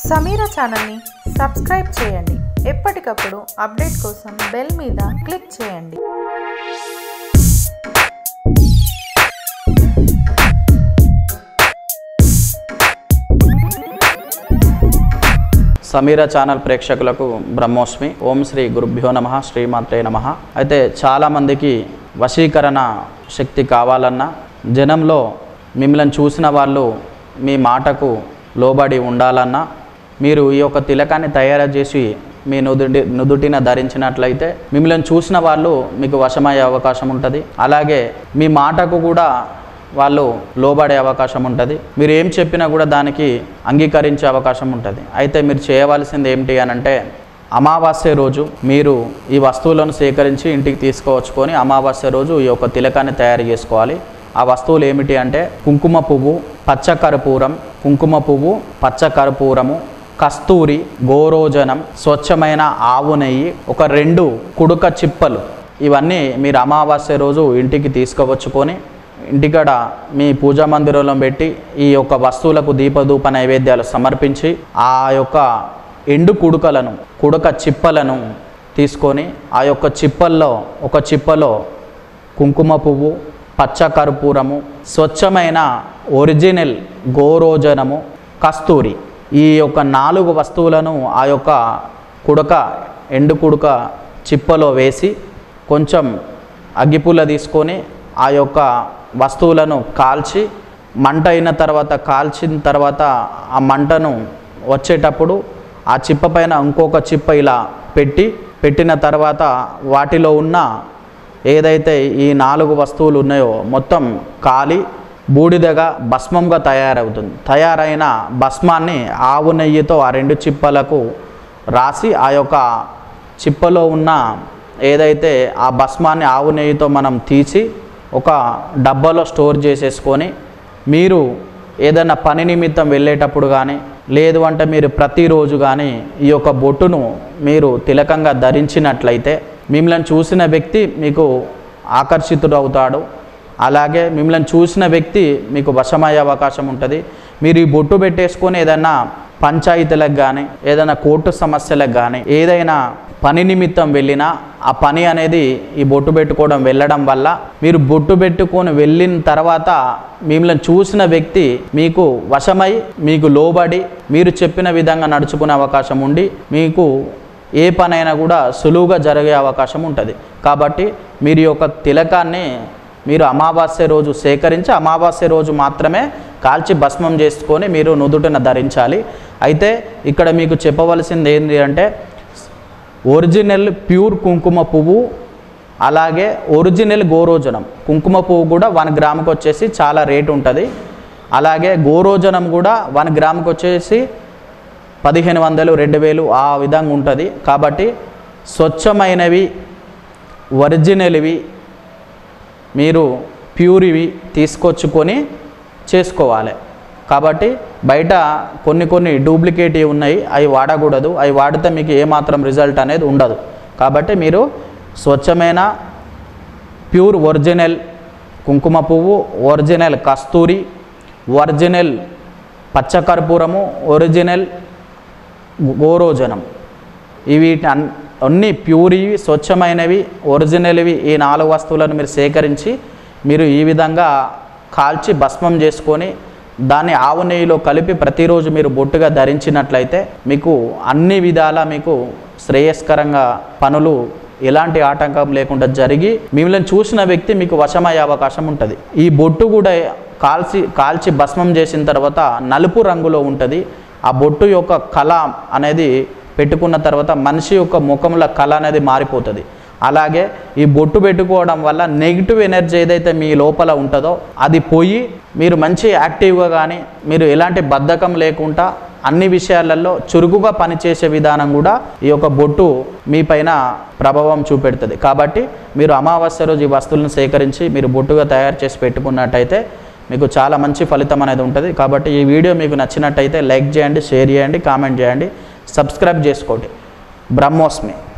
సమీర ఛానల్ని సబ్స్క్రైబ్ చేయండి ఎప్పటికప్పుడు అప్డేట్ కోసం బెల్ మీద క్లిక్ చేయండి సమీర ఛానల్ ప్రేక్షకులకు బ్రహ్మోస్మి ఓం శ్రీ గురుభ్యో నమ శ్రీమాత్రే నమ అయితే చాలామందికి వశీకరణ శక్తి కావాలన్నా జనంలో మిమ్మల్ని చూసిన వాళ్ళు మీ మాటకు లోబడి ఉండాలన్నా మీరు ఈ యొక్క తిలకాన్ని తయారు చేసి మీ నుదుటి నుదుటిన ధరించినట్లయితే మిమ్మల్ని చూసిన వాళ్ళు మీకు వశమయ్యే అవకాశం ఉంటుంది అలాగే మీ మాటకు కూడా వాళ్ళు లోబడే అవకాశం ఉంటుంది మీరు ఏం చెప్పినా కూడా దానికి అంగీకరించే అవకాశం ఉంటుంది అయితే మీరు చేయవలసింది ఏమిటి అని అంటే అమావాస్య రోజు మీరు ఈ వస్తువులను సేకరించి ఇంటికి తీసుకువచ్చుకొని అమావాస్య రోజు ఈ యొక్క తిలకాన్ని తయారు చేసుకోవాలి ఆ వస్తువులు ఏమిటి అంటే కుంకుమ పువ్వు పచ్చ కర్పూరం కుంకుమ పువ్వు పచ్చ కర్పూరము కస్తూరి గోరోజనం స్వచ్ఛమైన ఆవు నెయ్యి ఒక రెండు కుడుక చిప్పలు ఇవన్నీ మీరు అమావాస్య రోజు ఇంటికి తీసుకువచ్చుకొని ఇంటికాడ మీ పూజా మందిరంలో పెట్టి ఈ యొక్క వస్తువులకు దీపధూప నైవేద్యాలు సమర్పించి ఆ యొక్క ఎండు కుడుకలను కుడక చిప్పలను తీసుకొని ఆ యొక్క చిప్పల్లో ఒక చిప్పలో కుంకుమ పువ్వు పచ్చ కర్పూరము స్వచ్ఛమైన ఒరిజినల్ గోరోజనము కస్తూరి ఈ యొక్క నాలుగు వస్తువులను ఆ యొక్క కుడక ఎండు కుడక చిప్పలో వేసి కొంచెం అగ్గిపుల్ల తీసుకొని ఆ యొక్క వస్తువులను కాల్చి మంట అయిన తర్వాత కాల్చిన తర్వాత ఆ మంటను వచ్చేటప్పుడు ఆ చిప్ప పైన ఇంకొక చిప్ప ఇలా పెట్టి పెట్టిన తర్వాత వాటిలో ఉన్న ఏదైతే ఈ నాలుగు వస్తువులు ఉన్నాయో మొత్తం కాలి బూడిదగా భస్మంగా తయారవుతుంది తయారైన భస్మాన్ని ఆవు నెయ్యితో ఆ రెండు చిప్పలకు రాసి ఆ యొక్క చిప్పలో ఉన్న ఏదైతే ఆ భస్మాన్ని ఆవు నెయ్యితో మనం తీసి ఒక డబ్బాలో స్టోర్ చేసేసుకొని మీరు ఏదైనా పని నిమిత్తం వెళ్ళేటప్పుడు కానీ లేదు అంటే మీరు ప్రతిరోజు కానీ ఈ యొక్క బొట్టును మీరు తిలకంగా ధరించినట్లయితే మిమ్మల్ని చూసిన వ్యక్తి మీకు ఆకర్షితుడు అవుతాడు అలాగే మిమ్మల్ని చూసిన వ్యక్తి మీకు వశమయ్యే అవకాశం ఉంటుంది మీరు ఈ బొట్టు పెట్టేసుకొని ఏదైనా పంచాయతీలకు కానీ ఏదైనా కోర్టు సమస్యలకు కానీ ఏదైనా పని నిమిత్తం వెళ్ళినా ఆ పని అనేది ఈ బొట్టు పెట్టుకోవడం వెళ్ళడం వల్ల మీరు బొట్టు పెట్టుకొని వెళ్ళిన తర్వాత మిమ్మల్ని చూసిన వ్యక్తి మీకు వశమై మీకు లోబడి మీరు చెప్పిన విధంగా నడుచుకునే అవకాశం ఉండి మీకు ఏ పనైనా కూడా సులువుగా జరిగే అవకాశం ఉంటుంది కాబట్టి మీరు ఈ యొక్క తిలకాన్ని మీరు అమావాస్య రోజు సేకరించి అమావాస్య రోజు మాత్రమే కాల్చి భస్మం చేసుకొని మీరు నుదుటిన ధరించాలి అయితే ఇక్కడ మీకు చెప్పవలసింది ఏంటి అంటే ఒరిజినల్ ప్యూర్ కుంకుమ పువ్వు అలాగే ఒరిజినల్ గోరోజనం కుంకుమ పువ్వు కూడా వన్ గ్రాముకి వచ్చేసి చాలా రేటు ఉంటుంది అలాగే గోరోజనం కూడా వన్ గ్రాముకి వచ్చేసి పదిహేను వందలు రెండు వేలు ఆ విధంగా ఉంటుంది కాబట్టి స్వచ్ఛమైనవి ఒరిజినల్వి మీరు ప్యూరివి తీసుకొచ్చుకొని చేసుకోవాలి కాబట్టి బయట కొన్ని కొన్ని డూప్లికేట్ ఉన్నాయి అవి వాడకూడదు అవి వాడితే మీకు ఏమాత్రం రిజల్ట్ అనేది ఉండదు కాబట్టి మీరు స్వచ్ఛమైన ప్యూర్ ఒరిజినల్ కుంకుమ పువ్వు ఒరిజినల్ కస్తూరి ఒరిజినల్ పచ్చకర్పూరము ఒరిజినల్ గోరోజనం ఇవి అన్- అన్ని ప్యూరివి స్వచ్ఛమైనవి ఒరిజినల్వి ఈ నాలుగు వస్తువులను మీరు సేకరించి మీరు ఈ విధంగా కాల్చి భస్మం చేసుకొని దాన్ని ఆవు నెయ్యిలో కలిపి ప్రతిరోజు మీరు బొట్టుగా ధరించినట్లయితే మీకు అన్ని విధాల మీకు శ్రేయస్కరంగా పనులు ఎలాంటి ఆటంకం లేకుండా జరిగి మిమ్మల్ని చూసిన వ్యక్తి మీకు వశమయ్యే అవకాశం ఉంటుంది ఈ బొట్టు కూడా కాల్చి కాల్చి భస్మం చేసిన తర్వాత నలుపు రంగులో ఉంటుంది ఆ బొట్టు యొక్క కళ అనేది పెట్టుకున్న తర్వాత మనిషి యొక్క ముఖంలో కళ అనేది మారిపోతుంది అలాగే ఈ బొట్టు పెట్టుకోవడం వల్ల నెగిటివ్ ఎనర్జీ ఏదైతే మీ లోపల ఉంటుందో అది పోయి మీరు మంచి యాక్టివ్గా కానీ మీరు ఎలాంటి బద్ధకం లేకుండా అన్ని విషయాలలో చురుకుగా పనిచేసే విధానం కూడా ఈ యొక్క బొట్టు మీ పైన ప్రభావం చూపెడుతుంది కాబట్టి మీరు అమావాస్య రోజు ఈ వస్తువులను సేకరించి మీరు బొట్టుగా తయారు చేసి పెట్టుకున్నట్టయితే మీకు చాలా మంచి ఫలితం అనేది ఉంటుంది కాబట్టి ఈ వీడియో మీకు నచ్చినట్టయితే లైక్ చేయండి షేర్ చేయండి కామెంట్ చేయండి సబ్స్క్రైబ్ చేసుకోండి బ్రహ్మోస్మి